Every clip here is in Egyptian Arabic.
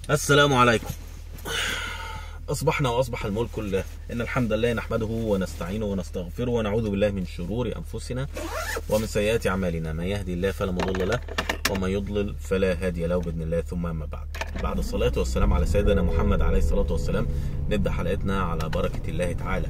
السلام عليكم أصبحنا وأصبح الملك لله إن الحمد لله نحمده ونستعينه ونستغفره ونعوذ بالله من شرور أنفسنا ومن سيئات أعمالنا من يهدي الله فلا مضل له ومن يضلل فلا هادي له بإذن الله ثم أما بعد بعد الصلاة والسلام على سيدنا محمد عليه الصلاة والسلام نبدأ حلقتنا على بركة الله تعالى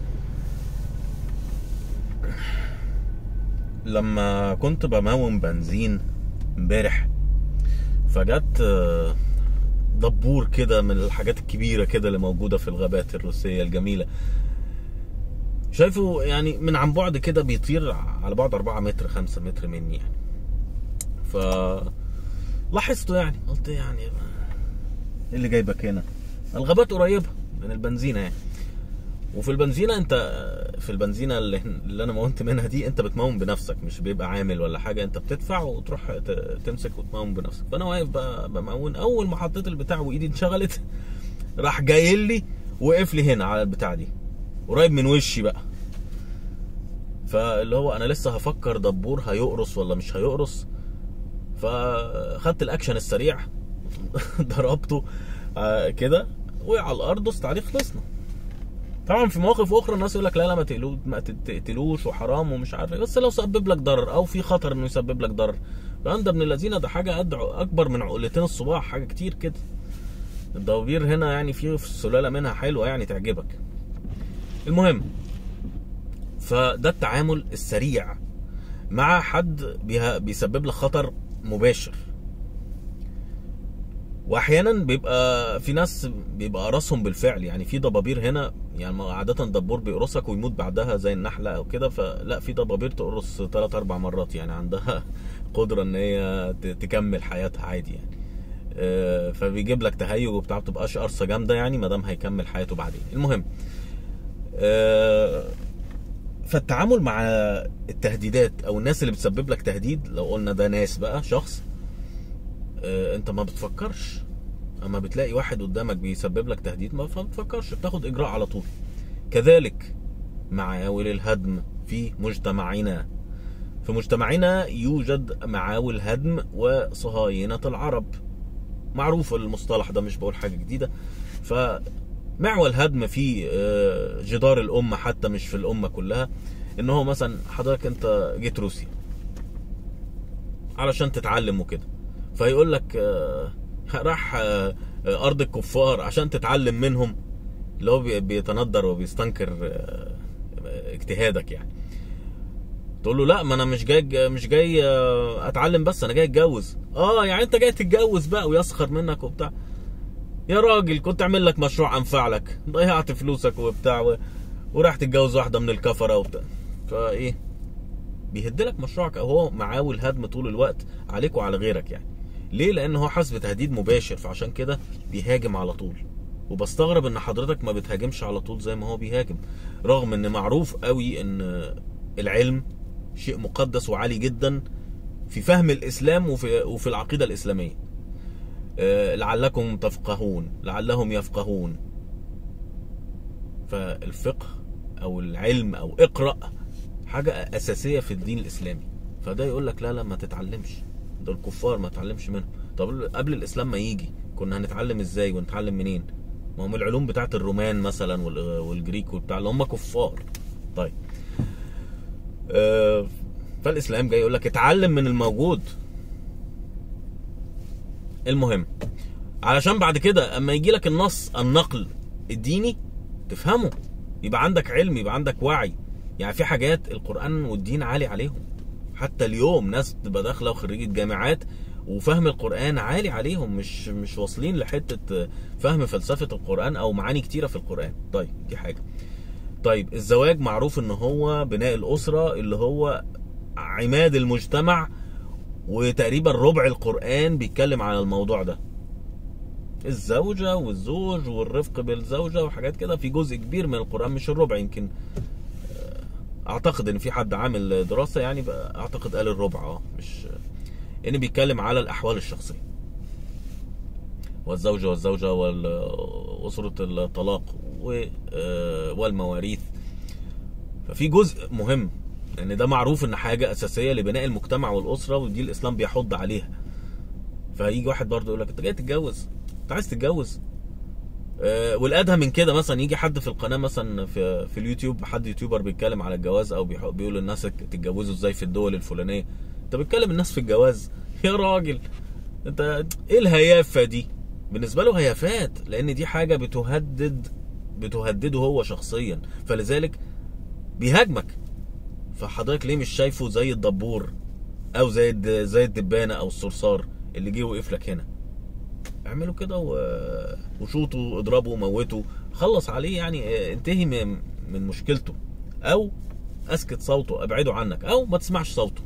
لما كنت بمون بنزين امبارح فجت آه، دبور كده من الحاجات الكبيرة كده اللي موجودة في الغابات الروسية الجميلة شايفه يعني من عن بعد كده بيطير على بعد 4 متر 5 متر مني يعني ف لاحظته يعني قلت يعني ايه اللي جايبك هنا الغابات قريبة من البنزينة يعني وفي البنزينة انت في البنزينة اللي, اللي انا مونت منها دي انت بتمون بنفسك مش بيبقى عامل ولا حاجة انت بتدفع وتروح ت- تمسك وتمون بنفسك فانا واقف بقى بمون اول ما حطيت البتاع وايدي انشغلت راح جاي لي وقف لي هنا على البتاع دي قريب من وشي بقى فاللي هو انا لسه هفكر دبور هيقرص ولا مش هيقرص فخدت الاكشن السريع ضربته آه، كده وقع على الارض دوست عليه خلصنا طبعا في مواقف اخرى الناس يقول لك لا لا ما تقلوش ما تقتلوش وحرام ومش عارف ايه بس لو سبب لك ضرر او في خطر انه يسبب لك ضرر فانت ده ابن الذين ده حاجه قد اكبر من عقلتين الصباع حاجه كتير كده الدوابير هنا يعني في في السلاله منها حلوه يعني تعجبك المهم فده التعامل السريع مع حد بيها- بيسبب لك خطر مباشر واحيانا بيبقى في ناس بيبقى قرصهم بالفعل يعني في ضبابير هنا يعني عاده دبور بيقرصك ويموت بعدها زي النحله او كده فلا في ضبابير تقرص ثلاث اربع مرات يعني عندها قدره ان هي ت- تكمل حياتها عادي يعني آه، فبيجيب لك تهيج وبتاع بتبقاش قرصه جامده يعني ما دام هيكمل حياته بعدين المهم آه، فالتعامل مع التهديدات او الناس اللي بتسبب لك تهديد لو قلنا ده ناس بقى شخص آه، انت ما بتفكرش اما بتلاقي واحد قدامك بيسبب لك تهديد ما بتفكرش بتاخد اجراء على طول كذلك معاول الهدم في مجتمعنا في مجتمعنا يوجد معاول هدم وصهاينة العرب معروف المصطلح ده مش بقول حاجة جديدة فمعول هدم في آه، جدار الأمة حتى مش في الأمة كلها إن هو مثلا حضرتك أنت جيت روسيا علشان تتعلم وكده فيقول لك آه، راح آه، آه، ارض الكفار عشان تتعلم منهم اللي هو بي- بيتندر وبيستنكر آه، اجتهادك يعني تقول له لا ما انا مش جاي مش جاي آه، اتعلم بس انا جاي اتجوز اه يعني انت جاي تتجوز بقى ويسخر منك وبتاع يا راجل كنت اعمل لك مشروع انفع لك ضيعت فلوسك وبتاع و... وراح تتجوز واحده من الكفره وبتاع فايه بيهدلك مشروعك او هو معاول هدم طول الوقت عليك وعلى غيرك يعني ليه لان هو حاسس بتهديد مباشر فعشان كده بيهاجم على طول وبستغرب ان حضرتك ما بتهاجمش على طول زي ما هو بيهاجم رغم ان معروف قوي ان العلم شيء مقدس وعالي جدا في فهم الاسلام وفي وفي العقيده الاسلاميه آه، لعلكم تفقهون لعلهم يفقهون فالفقه او العلم او اقرا حاجه اساسيه في الدين الاسلامي فده يقول لك لا لا ما تتعلمش دول كفار ما تتعلمش منهم طب قبل الاسلام ما يجي كنا هنتعلم ازاي ونتعلم منين ما هم العلوم بتاعت الرومان مثلا وال- والجريك وبتاع اللي هم كفار طيب آه، فالاسلام جاي يقول لك اتعلم من الموجود المهم علشان بعد كده اما يجي لك النص النقل الديني تفهمه يبقى عندك علم يبقى عندك وعي يعني في حاجات القرآن والدين عالي عليهم حتى اليوم ناس تبقى داخله وخريجة جامعات وفهم القرآن عالي عليهم مش مش واصلين لحتة فهم فلسفة القرآن أو معاني كتيرة في القرآن طيب دي حاجة طيب الزواج معروف ان هو بناء الأسرة اللي هو عماد المجتمع وتقريبا ربع القرآن بيتكلم على الموضوع ده الزوجة والزوج والرفق بالزوجة وحاجات كده في جزء كبير من القرآن مش الربع يمكن آه، اعتقد ان في حد عامل دراسة يعني بقى اعتقد قال الربع اه مش ان بيتكلم على الاحوال الشخصية والزوجة والزوجة وأسرة الطلاق و- آه، والمواريث ففي جزء مهم لان ده معروف ان حاجة اساسية لبناء المجتمع والاسرة ودي الاسلام بيحض عليها فيجي واحد برضه يقول لك انت جاي تتجوز انت عايز تتجوز آه، والادهى من كده مثلا يجي حد في القناه مثلا في في اليوتيوب حد يوتيوبر بيتكلم على الجواز او بيح- بيقول للناس تتجوزوا ازاي في الدول الفلانيه انت بتكلم الناس في الجواز يا راجل انت ايه الهيافه دي بالنسبه له هيافات لان دي حاجه بتهدد بتهدده هو شخصيا فلذلك بيهاجمك فحضرتك ليه مش شايفه زي الدبور او زي الد- زي الدبانه او الصرصار اللي جه وقف لك هنا اعملوا كده و- وشوطوا اضربوا موتوا خلص عليه يعني اه، انتهي من من مشكلته او اسكت صوته ابعده عنك او ما تسمعش صوته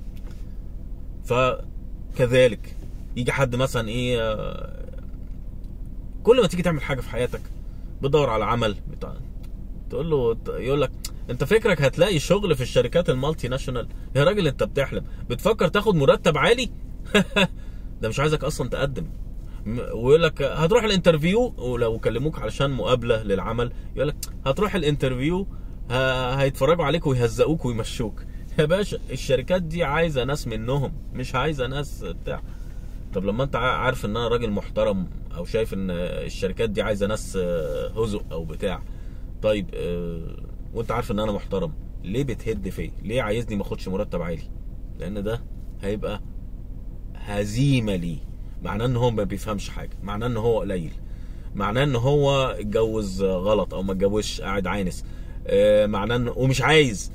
فكذلك يجي حد مثلا ايه اه، كل ما تيجي تعمل حاجه في حياتك بتدور على عمل بتاع تقول له يقول لك انت فكرك هتلاقي شغل في الشركات المالتي ناشونال يا راجل انت بتحلم بتفكر تاخد مرتب عالي ده مش عايزك اصلا تقدم م- ويقول لك هتروح الانترفيو ولو كلموك علشان مقابله للعمل يقول لك هتروح الانترفيو ه- هيتفرجوا عليك ويهزقوك ويمشوك يا باشا الشركات دي عايزه ناس منهم مش عايزه ناس بتاع طب لما انت ع- عارف ان انا راجل محترم او شايف ان الشركات دي عايزه ناس آه، هزق او بتاع طيب آه، وانت عارف ان انا محترم ليه بتهد فيا ليه عايزني ما اخدش مرتب عالي لان ده هيبقى هزيمه ليه معناه ان هو ما بيفهمش حاجه معناه ان هو قليل معناه ان هو اتجوز غلط او ما اتجوزش قاعد عانس آه، معناه ان ومش عايز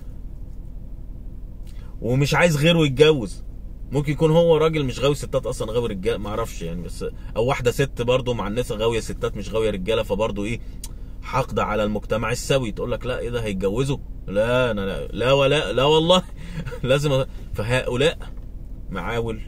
ومش عايز غيره يتجوز ممكن يكون هو راجل مش غاوي ستات اصلا غاوي رجاله ما اعرفش يعني بس او واحده ست برضه مع الناس غاويه ستات مش غاويه رجاله فبرضه ايه حقد على المجتمع السوي تقول لك لا ايه ده هيتجوزوا لا انا لا, لا ولا لا والله لازم أ- فهؤلاء معاول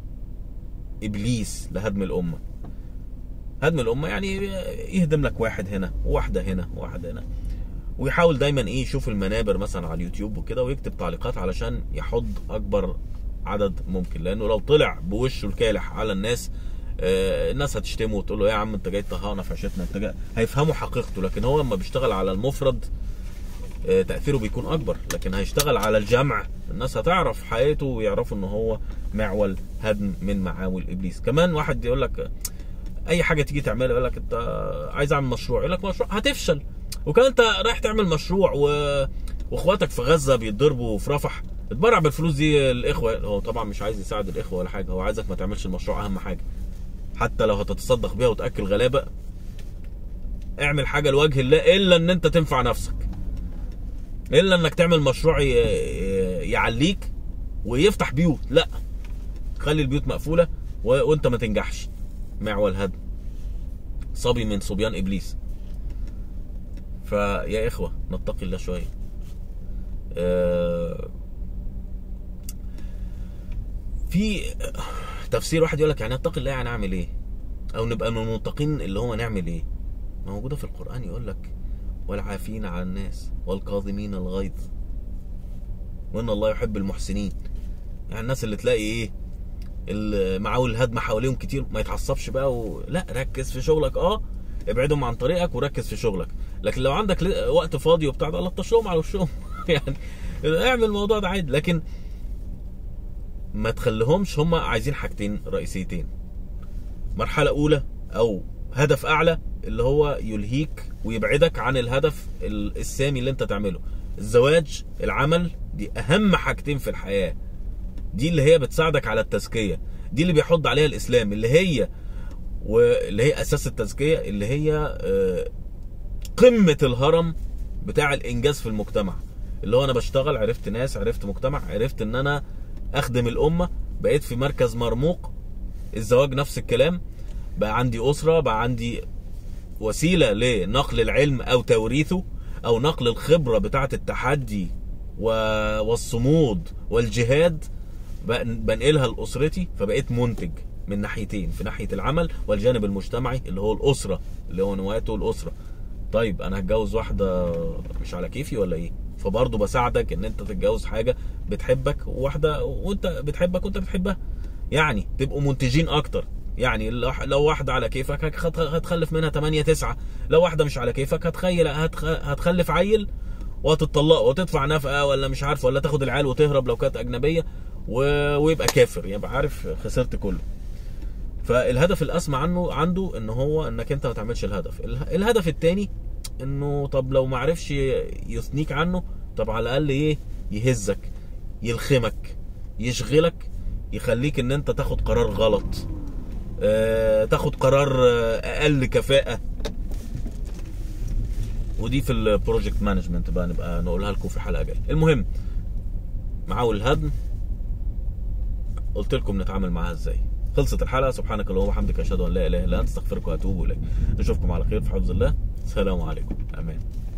ابليس لهدم الامه هدم الامه يعني يهدم لك واحد هنا وواحده هنا وواحده هنا ويحاول دايما ايه يشوف المنابر مثلا على اليوتيوب وكده ويكتب تعليقات علشان يحض اكبر عدد ممكن لانه لو طلع بوشه الكالح على الناس آه، الناس هتشتمه وتقول له يا عم انت جاي تطهقنا في عيشتنا انت جاي هيفهموا حقيقته لكن هو لما بيشتغل على المفرد آه، تاثيره بيكون اكبر لكن هيشتغل على الجمع الناس هتعرف حقيقته ويعرفوا ان هو معول هدم من معاول ابليس كمان واحد يقول لك اي حاجه تيجي تعملها يقول لك انت عايز اعمل مشروع يقول لك مشروع هتفشل وكمان انت رايح تعمل مشروع و... واخواتك في غزه بيتضربوا في رفح اتبرع بالفلوس دي الاخوه هو طبعا مش عايز يساعد الاخوه ولا حاجه هو عايزك ما تعملش المشروع اهم حاجه حتى لو هتتصدق بيها وتاكل غلابه اعمل حاجه لوجه الله الا ان انت تنفع نفسك الا انك تعمل مشروع ي... يعليك ويفتح بيوت لا خلي البيوت مقفوله و... وانت ما تنجحش معول هدم صبي من صبيان ابليس فيا اخوه نتقي الله شويه آه، في تفسير واحد يقول لك يعني اتقي الله يعني اعمل ايه او نبقى من المتقين اللي هو نعمل ايه موجوده في القران يقول لك والعافين على الناس والكاظمين الغيظ وان الله يحب المحسنين يعني الناس اللي تلاقي ايه اللي معاه الهدم حواليهم كتير ما يتعصبش بقى و... لا ركز في شغلك اه ابعدهم عن طريقك وركز في شغلك لكن لو عندك ل- وقت فاضي وبتاع ده لطشهم على وشهم يعني اعمل الموضوع ده عادي لكن ما تخليهمش هم عايزين حاجتين رئيسيتين مرحلة أولى أو هدف أعلى اللي هو يلهيك ويبعدك عن الهدف ال- السامي اللي أنت تعمله الزواج العمل دي أهم حاجتين في الحياة دي اللي هي بتساعدك على التزكية دي اللي بيحض عليها الإسلام اللي هي واللي هي أساس التزكية اللي هي آه، قمة الهرم بتاع الإنجاز في المجتمع اللي هو أنا بشتغل عرفت ناس عرفت مجتمع عرفت إن أنا أخدم الأمة بقيت في مركز مرموق الزواج نفس الكلام بقى عندي أسرة بقى عندي وسيلة لنقل العلم أو توريثه أو نقل الخبرة بتاعة التحدي و- والصمود والجهاد بق- بنقلها لأسرتي فبقيت منتج من ناحيتين في ناحية العمل والجانب المجتمعي اللي هو الأسرة اللي هو نواته الأسرة طيب أنا هتجوز واحدة مش على كيفي ولا إيه فبرضه بساعدك إن أنت تتجوز حاجة بتحبك وواحدة وأنت بتحبك وأنت بتحبها يعني تبقوا منتجين أكتر يعني لو لو واحدة على كيفك هتخ- هتخلف منها 8 9 لو واحدة مش على كيفك هتخيل هتخ... هتخلف عيل وهتطلق وتدفع نفقه ولا مش عارف ولا تاخد العيال وتهرب لو كانت اجنبيه و... ويبقى كافر يبقى عارف خسرت كله فالهدف الاسمى عنه عنده ان هو انك انت ما تعملش الهدف اله- الهدف التاني انه طب لو ما عرفش يثنيك عنه طب على الاقل ايه يهزك يلخمك يشغلك يخليك ان انت تاخد قرار غلط آه، تاخد قرار آه، اقل كفاءه ودي في البروجكت مانجمنت بقى نبقى نقولها لكم في حلقه جايه المهم معاول الهدم قلت لكم نتعامل معاها ازاي خلصت الحلقه سبحانك اللهم وبحمدك اشهد ان لا اله الا انت استغفرك واتوب اليك نشوفكم على خير في حفظ الله السلام عليكم امان